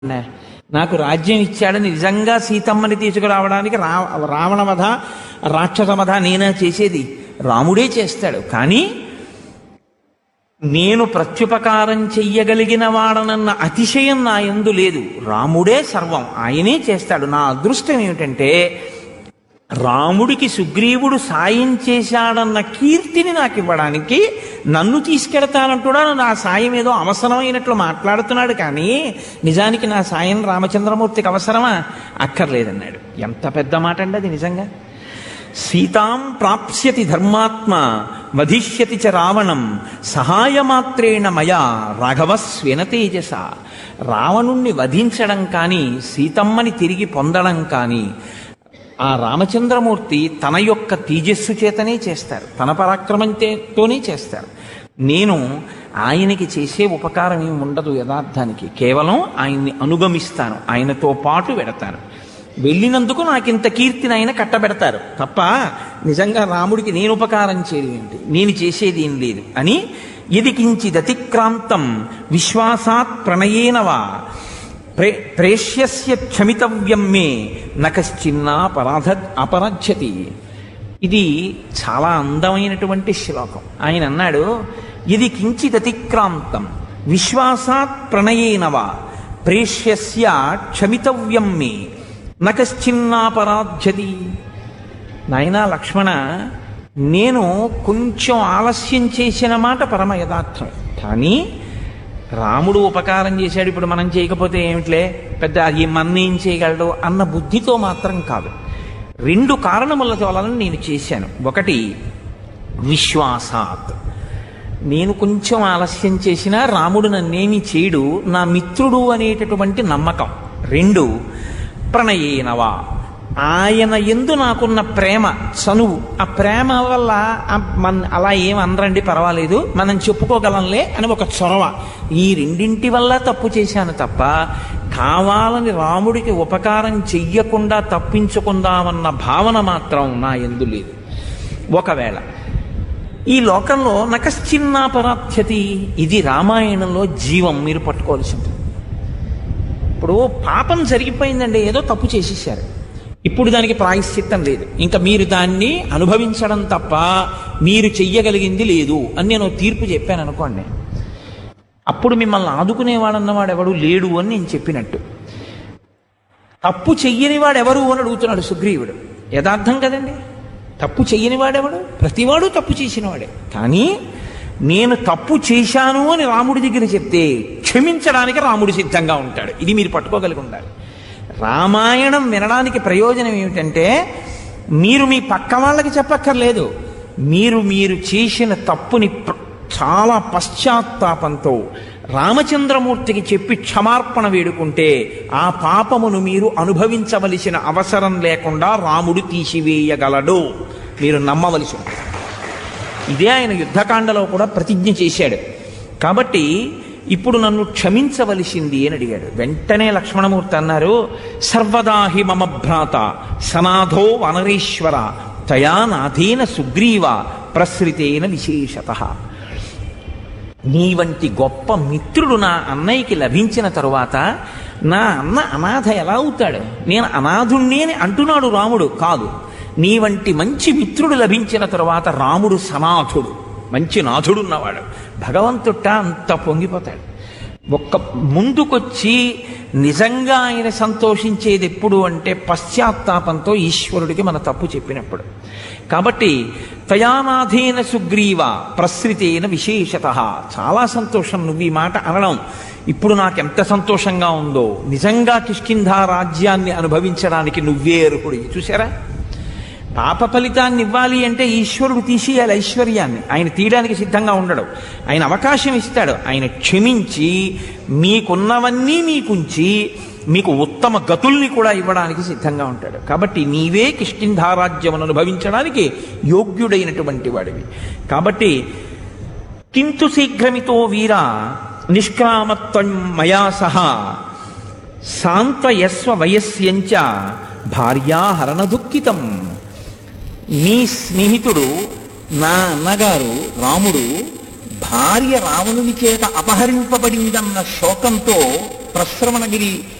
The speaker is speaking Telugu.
నే. నాకు రాజ్యం ఇచ్చాడని నిజంగా సీతమ్మని తీసుకురావడానికి రా రావణ వధ రాక్షస వధ నేనా చేసేది రాముడే చేస్తాడు కానీ నేను ప్రత్యుపకారం చెయ్యగలిగిన వాడనన్న అతిశయం నా ఎందు లేదు రాముడే సర్వం ఆయనే చేస్తాడు నా అదృష్టం ఏమిటంటే రాముడికి సుగ్రీవుడు సాయం చేశాడన్న కీర్తిని నాకు ఇవ్వడానికి నన్ను తీసుకెడతానంటున్నాడు నా సాయం ఏదో అవసరమైనట్లు మాట్లాడుతున్నాడు కానీ నిజానికి నా సాయం రామచంద్రమూర్తికి అవసరమా అక్కర్లేదన్నాడు ఎంత పెద్ద మాట అండి అది నిజంగా సీతాం ప్రాప్స్యతి ధర్మాత్మ వధిష్యతి చ రావణం సహాయమాత్రేణ మయా రాఘవస్వేన తేజస రావణుణ్ణి వధించడం కానీ సీతమ్మని తిరిగి పొందడం కానీ ఆ రామచంద్రమూర్తి తన యొక్క తేజస్సు చేతనే చేస్తారు తన పరాక్రమంతోనే చేస్తారు నేను ఆయనకి చేసే ఉపకారం ఏమి ఉండదు యథార్థానికి కేవలం ఆయన్ని అనుగమిస్తాను ఆయనతో పాటు వెడతాను వెళ్ళినందుకు నాకు ఇంత కీర్తిని ఆయన కట్టబెడతారు తప్ప నిజంగా రాముడికి నేను ఉపకారం చేయడం ఏంటి నేను చేసేది ఏం లేదు అని ఇది కించిదతిక్రాంతం విశ్వాసాత్ ప్రణయేనవా ప్రే ప్రేష్యస్య క్షమితవ్యం మే నకశ్చిన్నా పరాధ అపరాధ్యతి ఇది చాలా అందమైనటువంటి శ్లోకం ఆయన అన్నాడు ఇది కించిదతిక్రాంతం విశ్వాసాత్ ప్రణయేనవా ప్రేష్యస్య క్షమితవ్యం మే నకశ్చిన్నాపరాధ్యతి నాయనా లక్ష్మణ నేను కొంచెం ఆలస్యం చేసిన మాట పరమ యథార్థమే కానీ రాముడు ఉపకారం చేశాడు ఇప్పుడు మనం చేయకపోతే ఏమిట్లే పెద్ద ఈ మన్నేం చేయగలడు అన్న బుద్ధితో మాత్రం కాదు రెండు కారణముల వలన నేను చేశాను ఒకటి విశ్వాసాత్ నేను కొంచెం ఆలస్యం చేసినా రాముడు నన్నేమి చేయడు నా మిత్రుడు అనేటటువంటి నమ్మకం రెండు ప్రణయేనవా ఆయన ఎందు నాకున్న ప్రేమ చనువు ఆ ప్రేమ వల్ల ఆ మన అలా ఏం అనరండి పర్వాలేదు మనం చెప్పుకోగలంలే అని ఒక చొరవ ఈ రెండింటి వల్ల తప్పు చేశాను తప్ప కావాలని రాముడికి ఉపకారం చెయ్యకుండా తప్పించుకుందామన్న భావన మాత్రం నా ఎందు లేదు ఒకవేళ ఈ లోకంలో నకశ్చిన్నాపరాధ్యతి ఇది రామాయణంలో జీవం మీరు పట్టుకోవాల్సి ఉంటుంది ఇప్పుడు పాపం జరిగిపోయిందండి ఏదో తప్పు చేసేసారు ఇప్పుడు దానికి ప్రాయశ్చిత్తం లేదు ఇంకా మీరు దాన్ని అనుభవించడం తప్ప మీరు చెయ్యగలిగింది లేదు అని నేను తీర్పు చెప్పాను అనుకోండి అప్పుడు మిమ్మల్ని ఆదుకునేవాడన్నవాడు ఎవడు లేడు అని నేను చెప్పినట్టు తప్పు చెయ్యని వాడెవరు అని అడుగుతున్నాడు సుగ్రీవుడు యథార్థం కదండి తప్పు చెయ్యని వాడెవడు ప్రతివాడు తప్పు చేసినవాడే కానీ నేను తప్పు చేశాను అని రాముడి దగ్గర చెప్తే క్షమించడానికి రాముడు సిద్ధంగా ఉంటాడు ఇది మీరు పట్టుకోగలిగి ఉండాలి రామాయణం వినడానికి ప్రయోజనం ఏమిటంటే మీరు మీ పక్క వాళ్ళకి చెప్పక్కర్లేదు మీరు మీరు చేసిన తప్పుని ప్ర- చాలా పశ్చాత్తాపంతో రామచంద్రమూర్తికి చెప్పి క్షమార్పణ వేడుకుంటే ఆ పాపమును మీరు అనుభవించవలసిన అవసరం లేకుండా రాముడు తీసివేయగలడు మీరు నమ్మవలసి ఉంటుంది ఇదే ఆయన యుద్ధకాండలో కూడా ప్రతిజ్ఞ చేశాడు కాబట్టి ఇప్పుడు నన్ను క్షమించవలసింది అని అడిగాడు వెంటనే లక్ష్మణమూర్తి అన్నారు సర్వదాహి మమ భ్రాత సనాథో వనరీశ్వర తయా నాథేన సుగ్రీవ ప్రసృతేన విశేషత నీ వంటి గొప్ప మిత్రుడు నా అన్నయ్యకి లభించిన తరువాత నా అన్న అనాథ ఎలా అవుతాడు నేను అనాథుణ్ణి అని అంటున్నాడు రాముడు కాదు నీ వంటి మంచి మిత్రుడు లభించిన తరువాత రాముడు సనాథుడు మంచి నాథుడున్నవాడు భగవంతుట అంత పొంగిపోతాడు ఒక్క ముందుకొచ్చి నిజంగా ఆయన సంతోషించేది ఎప్పుడు అంటే పశ్చాత్తాపంతో ఈశ్వరుడికి మన తప్పు చెప్పినప్పుడు కాబట్టి తయానాథేన సుగ్రీవ ప్రసృతేన విశేషత చాలా సంతోషం నువ్వు ఈ మాట అనడం ఇప్పుడు నాకు ఎంత సంతోషంగా ఉందో నిజంగా కిష్కింధా రాజ్యాన్ని అనుభవించడానికి నువ్వే అర్హుడి చూసారా పాప ఫలితాన్ని ఇవ్వాలి అంటే ఈశ్వరుడు తీసేయాలి ఐశ్వర్యాన్ని ఆయన తీయడానికి సిద్ధంగా ఉండడు ఆయన అవకాశం ఇస్తాడు ఆయన క్షమించి మీకున్నవన్నీ మీకుంచి మీకు ఉత్తమ గతుల్ని కూడా ఇవ్వడానికి సిద్ధంగా ఉంటాడు కాబట్టి నీవే కిష్కింధారాజ్యమును అనుభవించడానికి యోగ్యుడైనటువంటి వాడివి కాబట్టి కింతు శీఘ్రమితో వీర నిష్క్రామత్వం మయా సహా సాంత్వయస్వ వయస్యంచ భార్యాహరణ దుఃఖితం నీ స్నేహితుడు నా అన్నగారు రాముడు భార్య రావణుని చేత అపహరింపబడిందన్న శోకంతో ప్రశ్రవణగిరి